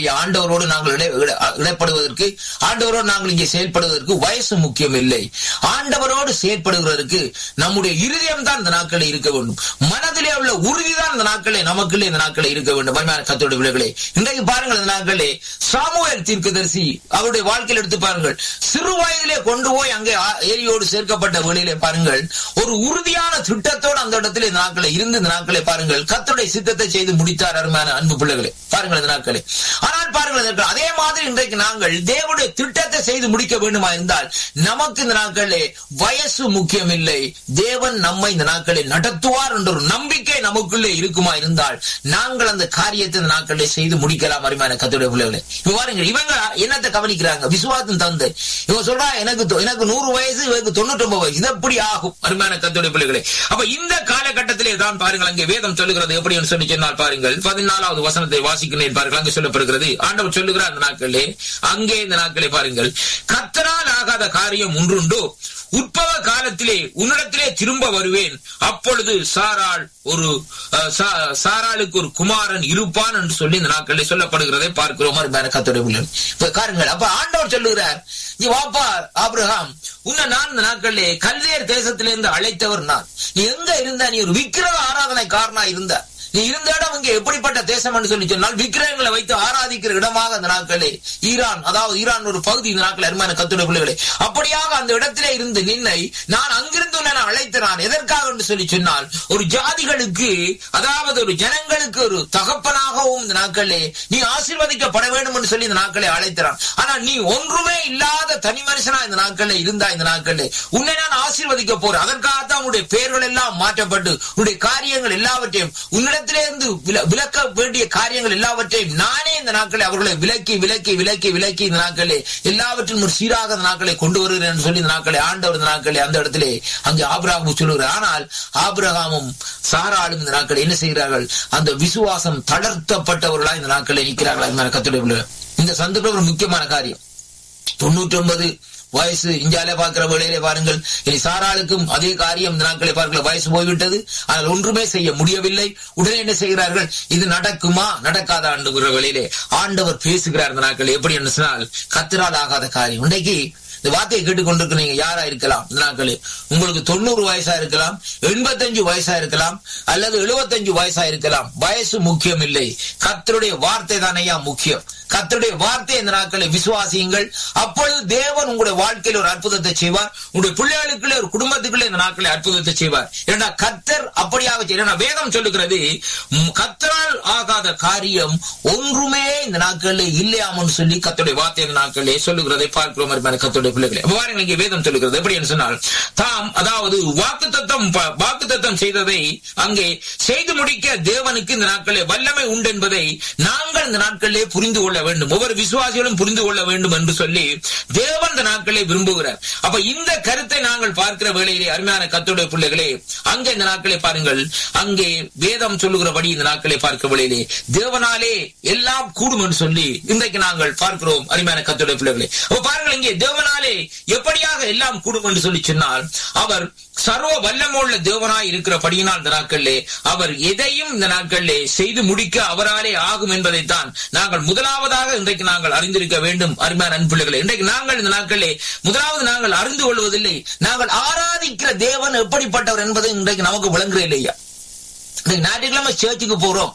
பாராட்டி ஆண்டவரோடு நாங்கள் இடை- இட- இடப்படுவதற்கு ஆண்டவரோடு நாங்கள் இங்கே செயல்படுவதற்கு வயசு முக்கியம் இல்லை ஆண்டவரோடு செயல்படுவதற்கு நம்முடைய இருதயம் தான் இந்த நாட்களில் இருக்க வேண்டும் மனதிலே உள்ள உறுதிதான் இந்த நாட்களே நமக்குள்ளே இந்த நாட்களே இருக்க வேண்டும் அருமையான கத்தோட விளைவுகளே இன்றைக்கு பாருங்கள் இந்த நாட்களே சாமுவேல் தீர்க்கதரிசி அவருடைய வாழ்க்கையில் எடுத்து பாருங்கள் சிறு வயதிலே கொண்டு போய் அங்கே ஆ- ஏரியோடு சேர்க்கப்பட்ட வேளையிலே பாருங்கள் ஒரு உறுதியான திட்டத்தோடு அந்த இடத்திலே இந்த நாட்களை இருந்து இந்த நாட்களை பாருங்கள் கத்தருடைய சித்தத்தை செய்து முடித்தார் அருமையான அன்பு பிள்ளைகளே பாருங்கள் இந்த நாட்களே ஆனால் பாருங்கள் இதற்கு அதே மாதிரி இன்றைக்கு நாங்கள் தேவனுடைய திட்டத்தை செய்து முடிக்க வேண்டுமா இருந்தால் நமக்கு இந்த நாட்களே வயசு முக்கியம் இல்லை தேவன் நம்மை இந்த நாட்களை நடத்துவார் என்ற ஒரு நம்பிக்கை நமக்குள்ளே இருக்குமா இருந்தால் நாங்கள் அந்த காரியத்தை இந்த நாட்களிலே செய்து முடிக்கலாம் அருமையான கத்தோடைய பிள்ளைகளே இப்ப பாருங்க இவங்க என்னத்தை கவனிக்கிறாங்க விசுவாசம் தந்தை இவங்க சொல்றா எனக்கு தொ- எனக்கு நூறு வயசு இவருக்கு தொண்ணூற்றி ஒன்பது வயசு இது எப்படி ஆகும் அருமையான கத்தோடைய பிள்ளைகளே அப்ப இந்த காலகட்டத்திலே தான் பாருங்கள் அங்கே வேதம் சொல்லுகிறது எப்படி என்று சொல்லி சொன்னால் பாருங்கள் பதினாலாவது வசனத்தை வாசிக்கிறேன் பாருங்கள் அங்கே சொல்லப்படுகிறது ஆண்டவர் சொல்லுகிறார் அந்த நாட்களே அங்கே இந்த நாட்களே பாருங்கள் கத்தரால் ஆகாத காரியம் ஒன்றுண்டோ உற்பவ காலத்திலே உன்னிடத்திலே திரும்ப வருவேன் அப்பொழுது சாராள் ஒரு அஹ், சா- சாராளுக்கு ஒரு குமாரன் இருப்பான் என்று சொல்லி இந்த நாட்களில் சொல்லப்படுகிறதை பார்க்கிறோம் அருமையான கர்த்தருடைய பிள்ளைகள். இப்ப காருங்கள் அப்ப ஆண்டவர் சொல்லுகிறார் நீ வாப்பா ஆபிரகாம் உன்னை நான் இந்த நாட்களிலே கல்தேர் தேசத்திலிருந்து அழைத்தவர் நான் நீ எங்க இருந்த நீ ஒரு விக்கிரக ஆராதனை காரணா இருந்த நீ இருந்த இடம் இங்க எப்படிப்பட்ட தேசம் என்று சொல்லி சொன்னால் விக்கிரகங்களை வைத்து ஆராதிக்கிற இடமாக அந்த நாட்களே ஈரான் அதாவது ஈரான் ஒரு பகுதி இந்த நாட்கள் அருமையான கத்துடைய பிள்ளைகளே அப்படியாக அந்த இடத்திலே இருந்து நின்னை நான் அங்கிருந்து உன்னை நான் அழைத்தனான் எதற்காக என்று சொல்லி சொன்னால் ஒரு ஜாதிகளுக்கு அதாவது ஒரு ஜனங்களுக்கு ஒரு தகப்பனாகவும் இந்த நாட்களே நீ ஆசீர்வதிக்கப்பட வேண்டும் என்று சொல்லி இந்த நாட்களை அழைத்தனான் ஆனா நீ ஒன்றுமே இல்லாத தனி மனுஷனா இந்த நாட்களில் இருந்தா இந்த நாட்களில் உன்னை நான் ஆசீர்வதிக்க போறேன் அதற்காகத்தான் உன்னுடைய பெயர்கள் எல்லாம் மாற்றப்பட்டு உன்னுடைய காரியங்கள் எல்லாவற்றையும் உன்னிடத்திலிருந்து வில- விலக்க வேண்டிய காரியங்கள் எல்லாவற்றையும் நானே இந்த நாட்களை அவர்களை விலக்கி விலக்கி விலக்கி விலக்கி இந்த நாட்களே எல்லாவற்றிலும் ஒரு சீராக இந்த நாட்களை கொண்டு வருகிறேன் என்று சொல்லி இந்த நாட்களை ஆண்டவர் இந்த நாட்களை அந்த இடத்திலே அங்கே ஆபிரகாம் சொல்லுகிறார் ஆனால் ஆபிரகாமும் சாராளும் இந்த நாட்களை என்ன செய்கிறார்கள் அந்த விசுவாசம் தளர்த்தப்பட்டவர்களா இந்த நாட்களை நிற்கிறார்கள் கத்துடைய இந்த சந்தர்ப்பம் ஒரு முக்கியமான காரியம் தொண்ணூற்றி ஒன்பது வயசு இந்தியாவில பார்க்கிற வேளையிலே பாருங்கள் இனி சாராளுக்கும் அதே காரியம் இந்த நாட்களை பார்க்கிற வயசு போய்விட்டது ஆனால் ஒன்றுமே செய்ய முடியவில்லை உடனே என்ன செய்கிறார்கள் இது நடக்குமா நடக்காத ஆண்டுகிற வேளையிலே ஆண்டவர் பேசுகிறார் இந்த நாட்கள் எப்படி என்று சொன்னால் கத்திரால் ஆகாத காரியம் இன்றைக்கு இந்த வார்த்தையை கேட்டுக்கொண்டிருக்க நீங்க யாரா இருக்கலாம் இந்த நாட்களில் உங்களுக்கு தொண்ணூறு வயசா இருக்கலாம் எண்பத்தஞ்சு வயசா இருக்கலாம் அல்லது எழுபத்தஞ்சு வயசா இருக்கலாம் வயசு முக்கியம் இல்லை கத்தருடைய வார்த்தை தானையா முக்கியம் கத்தருடைய வார்த்தை இந்த நாட்களை விசுவாசியுங்கள் அப்பொழுது தேவன் உங்களுடைய வாழ்க்கையில் ஒரு அற்புதத்தை செய்வார் உங்களுடைய பிள்ளைகளுக்குள்ளே ஒரு குடும்பத்துக்குள்ளே இந்த நாட்களை அற்புதத்தை செய்வார் ஏன்னா கத்தர் அப்படியாக செய்ய ஏன்னா வேதம் சொல்லுகிறது ம், கத்தரால் ஆகாத காரியம் ஒன்றுமே இந்த நாட்களில் இல்லையாமன்னு சொல்லி கத்தருடைய வார்த்தை இந்த நாட்களிலே சொல்லுகிறதை பார்க்கிறோம் அருமையான கத்தருடைய பிள்ளைகளே அப்ப பாருங்கள் இங்கே வேதம் சொல்லுகிறது எப்படி என்று சொன்னால் தாம் அதாவது வாக்கு தத்தம் வாக்கு தத்தம் செய்ததை அங்கே செய்து முடிக்க தேவனுக்கு இந்த நாட்களிலே வல்லமை உண்டு என்பதை நாங்கள் இந்த நாட்களிலே புரிந்து கொள்ள வேண்டும் ஒவ்வொரு விசுவாசிகளும் புரிந்து கொள்ள வேண்டும் என்று சொல்லி தேவன் இந்த நாட்களை விரும்புகிறார் அப்ப இந்த கருத்தை நாங்கள் பார்க்கிற வேளையிலே அருமையான கத்துடைய பிள்ளைகளே அங்கே இந்த நாட்களை பாருங்கள் அங்கே வேதம் சொல்லுகிறபடி இந்த நாட்களை பார்க்கிற வேளையிலே தேவனாலே எல்லாம் கூடும் என்று சொல்லி இன்றைக்கு நாங்கள் பார்க்கிறோம் அருமையான கத்துடைய பிள்ளைகளே அப்ப பாருங்கள் இங்கே தேவனாலே எப்படியாக எல்லாம் கூடும் என்று சொல்லி சொன்னால் அவர் சர்வ வல்லமுள்ள தேவனாய் இருக்கிறபடியினால் இந்த நாட்களிலே அவர் எதையும் இந்த நாட்களிலே செய்து முடிக்க அவராலே ஆகும் என்பதைத்தான் நாங்கள் முதலாவதாக இன்றைக்கு நாங்கள் அறிந்திருக்க வேண்டும் அருமையான அன்பிள்ளைகளே இன்றைக்கு நாங்கள் இந்த நாட்களிலே முதலாவது நாங்கள் அறிந்து கொள்வதில்லை நாங்கள் ஆராதிக்கிற தேவன் எப்படிப்பட்டவர் என்பதை இன்றைக்கு நமக்கு விளங்குற இல்லையா இன்னைக்கு ஞாயிற்றுக்கிழமை சேர்ச்சுக்கு போறோம்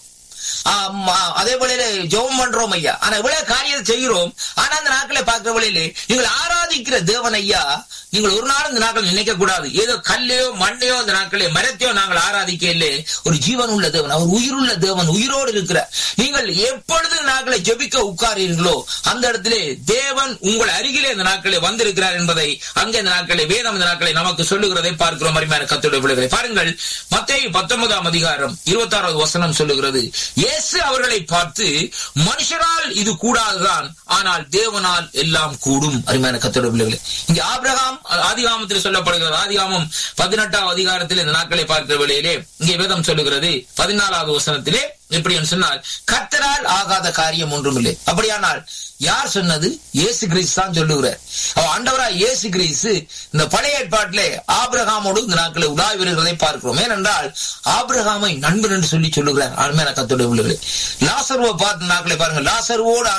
ஆமா, அதே போல ஜெபம் பண்றோம் ஐயா ஆனா இவ்வளவு காரியத்தை செய்கிறோம் ஆனா அந்த நாட்களை பார்க்கிற வழியிலே நீங்கள் ஆராதிக்கிற தேவன் ஐயா நீங்கள் ஒரு நாள் இந்த நாட்கள் நினைக்க கூடாது ஏதோ கல்லையோ மண்ணையோ இந்த நாட்களே மரத்தையோ நாங்கள் ஆராதிக்க இல்லை ஒரு ஜீவன் உள்ள தேவன் அவர் உயிருள்ள தேவன் உயிரோடு இருக்கிற நீங்கள் எப்பொழுது இந்த நாட்களை ஜெபிக்க உட்காரீர்களோ அந்த இடத்திலே தேவன் உங்கள் அருகிலே இந்த நாட்களை வந்திருக்கிறார் என்பதை அங்கே இந்த நாட்களை வேதம் இந்த நாட்களை நமக்கு சொல்லுகிறதை பார்க்கிறோம் அருமையான கத்துடைய பிள்ளைகளை பாருங்கள் மத்திய பத்தொன்பதாம் அதிகாரம் இருபத்தாறாவது வசனம் சொல்லுகிறது இயேசு அவர்களை பார்த்து மனுஷரால் இது கூடாதுதான் ஆனால் தேவனால் எல்லாம் கூடும் அருமையான கத்துடைய பிள்ளைகளை இங்க ஆபிரகாம் ஆதிகாமத்தில் சொல்லப்படுகிறது ஆதிகாமம் பதினெட்டாம் அதிகாரத்தில் இந்த நாட்களை பார்க்கிற வேளையிலே இங்கே வேதம் சொல்லுகிறது பதினாலாவது வசனத்திலே எப்படி என்று சொன்னால் கத்தரால் ஆகாத காரியம் ஒன்றும் இல்லை அப்படியானால் யார் சொன்னது இயேசு கிறிஸ்து தான் சொல்லுகிறார் அவ ஆண்டவரா இயேசு கிறிஸ்து இந்த பழைய ஏற்பாட்டிலே ஆபிரகாமோடு இந்த நாட்களை உலாவி வருகிறதை பார்க்கிறோம் ஏனென்றால் ஆபிரகாமை நண்பன் என்று சொல்லி சொல்லுகிறார் அருமையான கத்தோட உள்ளவர்களே லாசருவை பார்த்த நாட்களை பாருங்க லாசருவோடு